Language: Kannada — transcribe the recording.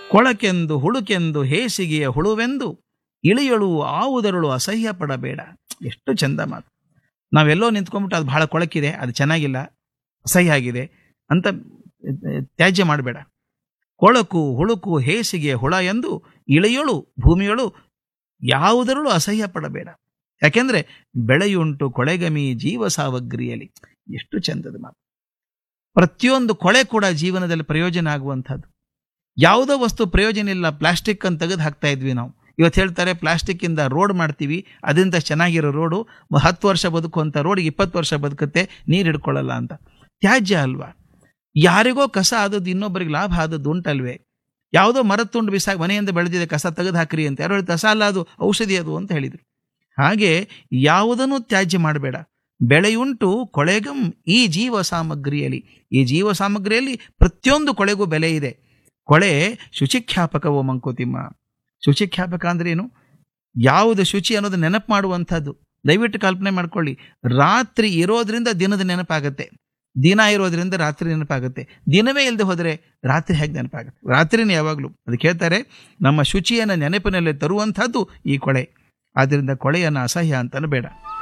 ಕೊಳಕೆಂದು ಹುಳುಕೆಂದು ಹೇಸಿಗೆಯ ಹುಳುವೆಂದು ಇಳಿಯಳು ಆವುದರಳು ಅಸಹ್ಯ ಪಡಬೇಡ ಎಷ್ಟು ಚಂದ ಮಾತು ನಾವೆಲ್ಲೋ ನಿಂತ್ಕೊಂಡ್ಬಿಟ್ಟು ಅದು ಬಹಳ ಕೊಳಕಿದೆ ಅದು ಚೆನ್ನಾಗಿಲ್ಲ ಅಸಹ್ಯ ಆಗಿದೆ ಅಂತ ತ್ಯಾಜ್ಯ ಮಾಡಬೇಡ ಕೊಳಕು ಹುಳುಕು ಹೇಸಿಗೆ ಹುಳ ಎಂದು ಇಳೆಯಳು ಭೂಮಿಯಳು ಯಾವುದರಲ್ಲೂ ಅಸಹ್ಯ ಪಡಬೇಡ ಯಾಕೆಂದ್ರೆ ಬೆಳೆಯುಂಟು ಕೊಳೆಗಮಿ ಜೀವ ಸಾವಗ್ರಿಯಲ್ಲಿ ಎಷ್ಟು ಚಂದದ ಮಾತು ಪ್ರತಿಯೊಂದು ಕೊಳೆ ಕೂಡ ಜೀವನದಲ್ಲಿ ಪ್ರಯೋಜನ ಆಗುವಂಥದ್ದು ಯಾವುದೋ ವಸ್ತು ಪ್ರಯೋಜನ ಇಲ್ಲ ಪ್ಲಾಸ್ಟಿಕ್ ಅಂತ ತೆಗೆದು ಹಾಕ್ತಾ ಇದ್ವಿ ನಾವು ಇವತ್ತು ಹೇಳ್ತಾರೆ ಪ್ಲಾಸ್ಟಿಕ್ ಇಂದ ರೋಡ್ ಮಾಡ್ತೀವಿ ಅದರಿಂದ ಚೆನ್ನಾಗಿರೋ ರೋಡು ಹತ್ತು ವರ್ಷ ಬದುಕುವಂಥ ರೋಡಿಗೆ ಇಪ್ಪತ್ತು ವರ್ಷ ಬದುಕುತ್ತೆ ನೀರು ಹಿಡ್ಕೊಳ್ಳಲ್ಲ ಅಂತ ತ್ಯಾಜ್ಯ ಅಲ್ವಾ ಯಾರಿಗೋ ಕಸ ಆದದ್ದು ಇನ್ನೊಬ್ಬರಿಗೆ ಲಾಭ ಆದದ್ದು ಉಂಟಲ್ವೇ ಯಾವುದೋ ಮರದ ತುಂಡು ಬಿಸಾಗಿ ಮನೆಯಿಂದ ಬೆಳೆದಿದೆ ಕಸ ತೆಗೆದು ಹಾಕ್ರಿ ಅಂತ ಯಾರು ಕಸ ಅಲ್ಲ ಅದು ಔಷಧಿ ಅದು ಅಂತ ಹೇಳಿದರು ಹಾಗೆ ಯಾವುದನ್ನು ತ್ಯಾಜ್ಯ ಮಾಡಬೇಡ ಬೆಳೆಯುಂಟು ಕೊಳೆಗಂ ಈ ಜೀವ ಸಾಮಗ್ರಿಯಲ್ಲಿ ಈ ಜೀವ ಸಾಮಗ್ರಿಯಲ್ಲಿ ಪ್ರತಿಯೊಂದು ಕೊಳೆಗೂ ಬೆಲೆ ಇದೆ ಕೊಳೆ ಶುಚಿಖ್ಯಾಪಕವೋ ಮಂಕುತಿಮ್ಮ ಶುಚಿಖ್ಯಾಪಕ ಅಂದ್ರೆ ಏನು ಯಾವುದು ಶುಚಿ ಅನ್ನೋದು ನೆನಪು ಮಾಡುವಂಥದ್ದು ದಯವಿಟ್ಟು ಕಲ್ಪನೆ ಮಾಡ್ಕೊಳ್ಳಿ ರಾತ್ರಿ ಇರೋದ್ರಿಂದ ದಿನದ ನೆನಪಾಗತ್ತೆ ದಿನ ಇರೋದ್ರಿಂದ ರಾತ್ರಿ ನೆನಪಾಗುತ್ತೆ ದಿನವೇ ಇಲ್ಲದೆ ಹೋದರೆ ರಾತ್ರಿ ಹೇಗೆ ನೆನಪಾಗುತ್ತೆ ರಾತ್ರಿನೇ ಯಾವಾಗಲೂ ಅದಕ್ಕೆ ಹೇಳ್ತಾರೆ ನಮ್ಮ ಶುಚಿಯನ್ನು ನೆನಪಿನಲ್ಲಿ ತರುವಂಥದ್ದು ಈ ಕೊಳೆ ಆದ್ದರಿಂದ ಕೊಳೆಯನ್ನು ಅಸಹ್ಯ ಅಂತಲೂ ಬೇಡ